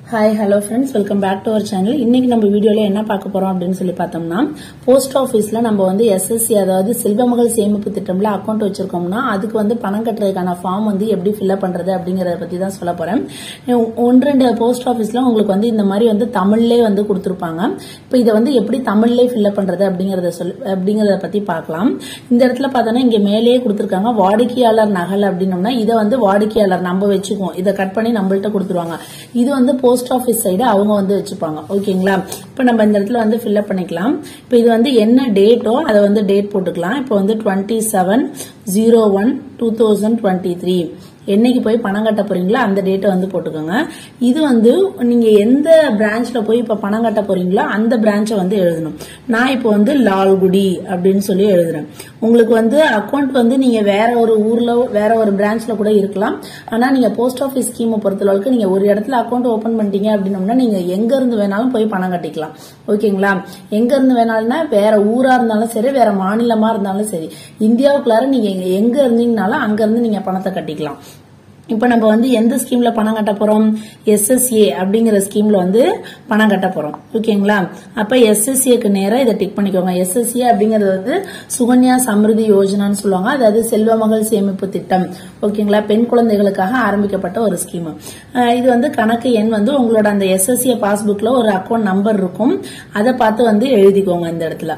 hi hello friends welcome back to our channel இன்னைக்கு நம்ம வீடியோல என்ன பார்க்க போறோம் அப்படின்னு சொல்லி பார்த்தோம்னா போஸ்ட் ஆஃபீஸ்ல நம்ம வந்து எஸ்எஸ்சி அதாவது செல்வமகள் சேமிப்பு திட்டம்ல அக்கௌண்ட் வச்சிருக்கோம்னா அதுக்கு வந்து பணம் கட்டுறதுக்கான ஃபார்ம் வந்து எப்படி ஃபில்அப் பண்றது அப்படிங்கறத பத்தி தான் சொல்ல போறேன் ஒன்று ரெண்டு போஸ்ட் ஆஃபீஸ்ல உங்களுக்கு வந்து இந்த மாதிரி வந்து தமிழ்லே வந்து கொடுத்துருப்பாங்க இப்போ இதை வந்து எப்படி தமிழ்லே ஃபில்அப் பண்றது அப்படிங்கறத சொல் அப்படிங்கறத பத்தி பார்க்கலாம் இந்த இடத்துல பார்த்தோன்னா இங்க மேலேயே கொடுத்துருக்காங்க வாடிக்கையாளர் நகல் அப்படின்னோம்னா இதை வந்து வாடிக்கையாளர் நம்ம வச்சுக்குவோம் இதை கட் பண்ணி நம்மள்ட்ட கொடுத்துருவாங்க இது வந்து போஸ்ட் ஆஃபீஸ் சைடு அவங்க வந்து வச்சுப்பாங்க ஓகேங்களா இப்போ நம்ம இந்த இடத்துல வந்து ஃபில்அப் பண்ணிக்கலாம் இப்போ இது வந்து என்ன டேட்டோ அதை வந்து டேட் போட்டுக்கலாம் இப்போ வந்து twenty seven zero one two thousand twenty three என்னைக்கு போய் பணம் கட்ட போறீங்களோ அந்த டேட்டை வந்து போட்டுக்கோங்க இது வந்து நீங்க எந்த பிரான்ச்ல போய் இப்ப பணம் கட்ட போறீங்களோ அந்த பிரான்ச்சை வந்து எழுதணும் நான் இப்போ வந்து லால்குடி அப்படின்னு சொல்லி எழுதுறேன் உங்களுக்கு வந்து அக்கௌண்ட் வந்து நீங்க வேற ஒரு ஊர்ல வேற ஒரு பிரான்ச்ல கூட இருக்கலாம் ஆனா நீங்க போஸ்ட் ஆஃபீஸ் ஸ்கீமை பொறுத்தளவுக்கு நீங்க ஒரு இடத்துல அக்கௌண்ட் ஓபன் பண்ணிட்டீங்க அப்படின்னோம்னா நீங்க எங்க இருந்து வேணாலும் போய் பணம் கட்டிக்கலாம் ஓகேங்களா எங்க இருந்து வேணாலும்னா வேற ஊரா இருந்தாலும் சரி வேற மாநிலமா இருந்தாலும் சரி இந்தியாவுக்குள்ளார நீங்க எங்க இருந்தீங்கனாலும் அங்க இருந்து நீங்க பணத்தை கட்டிக்கலாம் இப்ப நம்ம வந்து எந்த ஸ்கீம்ல பணம் கட்ட போறோம் எஸ்எஸ்ஏ அப்படிங்கிற ஸ்கீம்ல வந்து பணம் கட்ட போறோம் ஓகேங்களா அப்ப எஸ்எஸ்ஏக்கு நேரா இதை டிக் பண்ணிக்கோங்க எஸ்எஸ்ஏ அப்படிங்கிறது வந்து சுகன்யா சமிருதி யோஜனான்னு சொல்லுவாங்க அதாவது செல்வ மகள் சேமிப்பு திட்டம் ஓகேங்களா பெண் குழந்தைகளுக்காக ஆரம்பிக்கப்பட்ட ஒரு ஸ்கீம் இது வந்து கணக்கு எண் வந்து உங்களோட அந்த எஸ்எஸ்ஏ பாஸ்புக்ல ஒரு அக்கௌண்ட் நம்பர் இருக்கும் அதை பார்த்து வந்து எழுதிக்கோங்க இந்த இடத்துல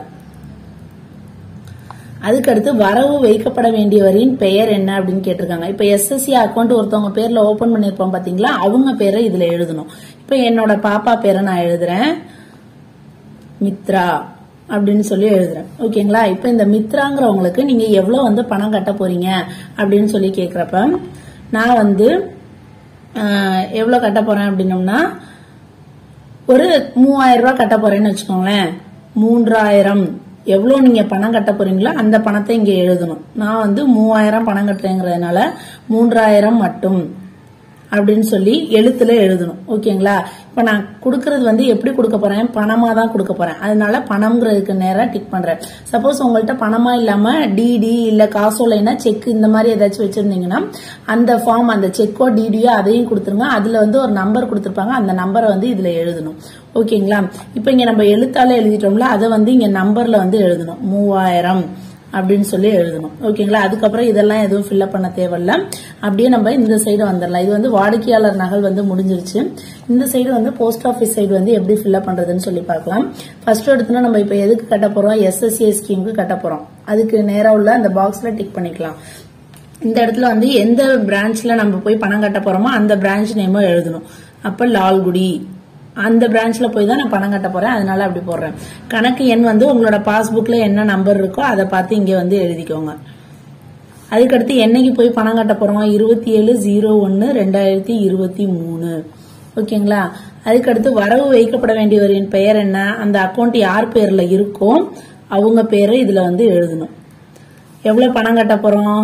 அதுக்கடுத்து வரவு வைக்கப்பட வேண்டியவரின் பெயர் என்ன அப்படின்னு கேட்டிருக்காங்க இப்ப எஸ்எஸ்சி அக்கௌண்ட் ஒருத்தவங்க பேர்ல ஓபன் பண்ணிருப்போம் பாத்தீங்களா அவங்க பேரை இதுல எழுதணும் இப்ப என்னோட பாப்பா பேரை நான் எழுதுறேன் மித்ரா அப்படின்னு சொல்லி எழுதுறேன் ஓகேங்களா இப்ப இந்த மித்ராங்கிறவங்களுக்கு நீங்க எவ்வளவு வந்து பணம் கட்ட போறீங்க அப்படின்னு சொல்லி கேக்குறப்ப நான் வந்து எவ்வளவு கட்ட போறேன் அப்படின்னோம்னா ஒரு மூவாயிரம் ரூபாய் கட்ட போறேன்னு வச்சுக்கோங்களேன் மூன்றாயிரம் எவ்வளவு நீங்க பணம் கட்ட போறீங்களோ அந்த பணத்தை இங்க எழுதணும் நான் வந்து மூவாயிரம் பணம் கட்டுறேங்கிறதுனால மூன்றாயிரம் மட்டும் அப்படின்னு சொல்லி எழுத்துல எழுதணும் ஓகேங்களா இப்ப நான் கொடுக்கறது வந்து எப்படி கொடுக்க போறேன் பணமா தான் கொடுக்க போறேன் அதனால பணம்ங்கிறதுக்கு நேரம் டிக் பண்றேன் சப்போஸ் உங்கள்ட்ட பணமா இல்லாம டிடி இல்ல காசோ இல்லைன்னா செக் இந்த மாதிரி ஏதாச்சும் வச்சிருந்தீங்கன்னா அந்த ஃபார்ம் அந்த செக்கோ டிடியோ அதையும் கொடுத்துருங்க அதுல வந்து ஒரு நம்பர் கொடுத்துருப்பாங்க அந்த நம்பரை வந்து இதுல எழுதணும் ஓகேங்களா இப்ப இங்க நம்ம எழுத்தால எழுதிட்டோம்ல அதை வந்து இங்க நம்பர்ல வந்து எழுதணும் மூவாயிரம் அப்படின்னு சொல்லி எழுதணும் ஓகேங்களா அதுக்கப்புறம் இதெல்லாம் எதுவும் ஃபில்அப் பண்ண தேவையில்ல அப்படியே நம்ம இந்த சைடு வந்துடலாம் இது வந்து வாடிக்கையாளர் நகல் வந்து முடிஞ்சிருச்சு இந்த சைடு வந்து போஸ்ட் ஆஃபீஸ் சைடு வந்து எப்படி ஃபில்அப் பண்றதுன்னு சொல்லி பார்க்கலாம் ஃபர்ஸ்ட் எடுத்துனா நம்ம இப்ப எதுக்கு கட்ட போறோம் எஸ்எஸ்ஏ ஸ்கீமுக்கு கட்ட போறோம் அதுக்கு நேரா உள்ள அந்த பாக்ஸ்ல டிக் பண்ணிக்கலாம் இந்த இடத்துல வந்து எந்த பிரான்ச்ல நம்ம போய் பணம் கட்ட போறோமோ அந்த பிரான்ச் நேமும் எழுதணும் அப்ப லால்குடி அந்த பிரான்ச்ல போய் தான் நான் பணம் கட்ட போறேன் அதனால அப்படி போடுறேன் கணக்கு எண் வந்து உங்களோட பாஸ்புக்ல என்ன நம்பர் இருக்கோ அதை பார்த்து இங்க வந்து எழுதிக்கோங்க அதுக்கடுத்து என்னைக்கு போய் பணம் கட்ட போறோம் இருபத்தி ஏழு ஜீரோ ஒன்னு ரெண்டாயிரத்தி இருபத்தி மூணு ஓகேங்களா அதுக்கடுத்து வரவு வைக்கப்பட வேண்டியவரின் பெயர் என்ன அந்த அக்கௌண்ட் யார் பேர்ல இருக்கோ அவங்க பேரை இதுல வந்து எழுதணும் எவ்வளவு பணம் கட்ட போறோம்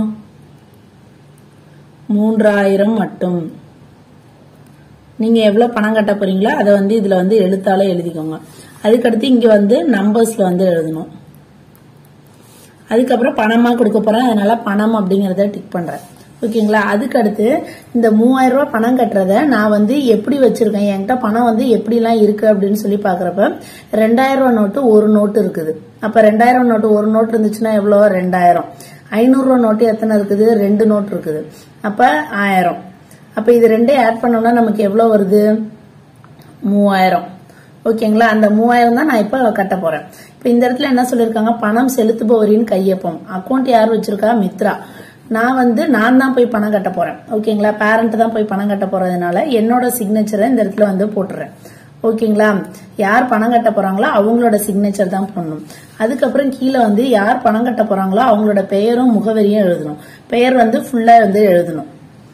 மூன்றாயிரம் மட்டும் நீங்க எவ்வளவு பணம் கட்ட போறீங்களோ அதை வந்து இதுல வந்து எழுத்தால எழுதிக்கோங்க அதுக்கடுத்து இங்க வந்து நம்பர்ஸ்ல வந்து எழுதணும் அதுக்கப்புறம் பணமா கொடுக்க போறேன் அதனால பணம் அப்படிங்கறத டிக் பண்றேன் ஓகேங்களா அதுக்கு அடுத்து இந்த மூவாயிரம் ரூபாய் பணம் கட்டுறத நான் வந்து எப்படி வச்சிருக்கேன் என்கிட்ட பணம் வந்து எப்படி எல்லாம் இருக்கு அப்படின்னு சொல்லி பாக்குறப்ப ரெண்டாயிரம் ரூபாய் நோட்டு ஒரு நோட்டு இருக்குது அப்ப ரெண்டாயிரம் நோட்டு ஒரு நோட்டு இருந்துச்சுன்னா எவ்வளவு ரெண்டாயிரம் ஐநூறு ரூபாய் நோட்டு எத்தனை இருக்குது ரெண்டு நோட்டு இருக்குது அப்ப ஆயிரம் அப்ப இது ரெண்டையும் ஆட் பண்ணோம்னா நமக்கு எவ்வளவு வருது மூவாயிரம் ஓகேங்களா அந்த மூவாயிரம் தான் நான் இப்ப கட்ட போறேன் இப்ப இந்த இடத்துல என்ன சொல்லிருக்காங்க பணம் செலுத்துபவரின் கையொப்பம் அக்கௌண்ட் யார் வச்சிருக்கா மித்ரா நான் வந்து நான் தான் போய் பணம் கட்ட போறேன் ஓகேங்களா பேரண்ட் தான் போய் பணம் கட்ட போறதுனால என்னோட சிக்னேச்சரை இந்த இடத்துல வந்து போட்டுறேன் ஓகேங்களா யார் பணம் கட்ட போறாங்களோ அவங்களோட சிக்னேச்சர் தான் போடணும் அதுக்கப்புறம் கீழே வந்து யார் பணம் கட்ட போறாங்களோ அவங்களோட பெயரும் முகவரியும் எழுதணும் பெயர் வந்து ஃபுல்லா வந்து எழுதணும்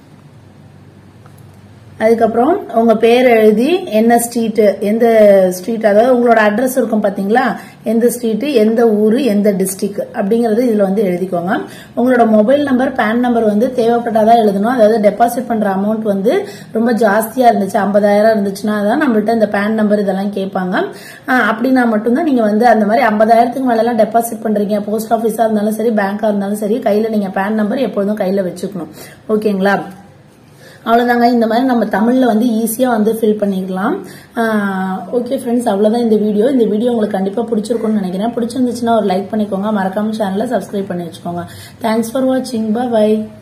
அதுக்கப்புறம் உங்க பேர் எழுதி என்ன ஸ்ட்ரீட் எந்த ஸ்ட்ரீட் அதாவது உங்களோட அட்ரஸ் இருக்கும் பாத்தீங்களா எந்த ஸ்ட்ரீட் எந்த ஊரு எந்த டிஸ்ட்ரிக்ட் அப்படிங்கறது இதுல வந்து எழுதிக்கோங்க உங்களோட மொபைல் நம்பர் பேன் நம்பர் வந்து தேவைப்பட்டாதான் எழுதணும் அதாவது டெபாசிட் பண்ற அமௌண்ட் வந்து ரொம்ப ஜாஸ்தியா இருந்துச்சு ஐம்பதாயிரம் இருந்துச்சுன்னா தான் நம்மள்ட்ட இந்த பேன் நம்பர் இதெல்லாம் கேட்பாங்க ஆஹ் அப்படின்னா மட்டும்தான் நீங்க வந்து அந்த மாதிரி ஐம்பதாயிரத்துக்கு மேல எல்லாம் டெபாசிட் பண்றீங்க போஸ்ட் ஆபீஸா இருந்தாலும் சரி பேங்கா இருந்தாலும் சரி கையில நீங்க பேன் நம்பர் எப்பொழுதும் கையில வச்சுக்கணும் ஓகேங்களா அவ்வளவுதாங்க இந்த மாதிரி நம்ம தமிழ்ல வந்து ஈஸியா வந்து ஃபில் பண்ணிக்கலாம் ஓகே ஃப்ரெண்ட்ஸ் அவ்வளவுதான் இந்த வீடியோ இந்த வீடியோ உங்களுக்கு கண்டிப்பா பிடிச்சிருக்கும்னு நினைக்கிறேன் பிடிச்சிருந்துச்சுன்னா ஒரு லைக் பண்ணிக்கோங்க மறக்காம சேனலை சப்ஸ்கிரைப் பண்ணி வச்சுக்கோங்க தேங்க்ஸ் ஃபார் வாட்சிங் பை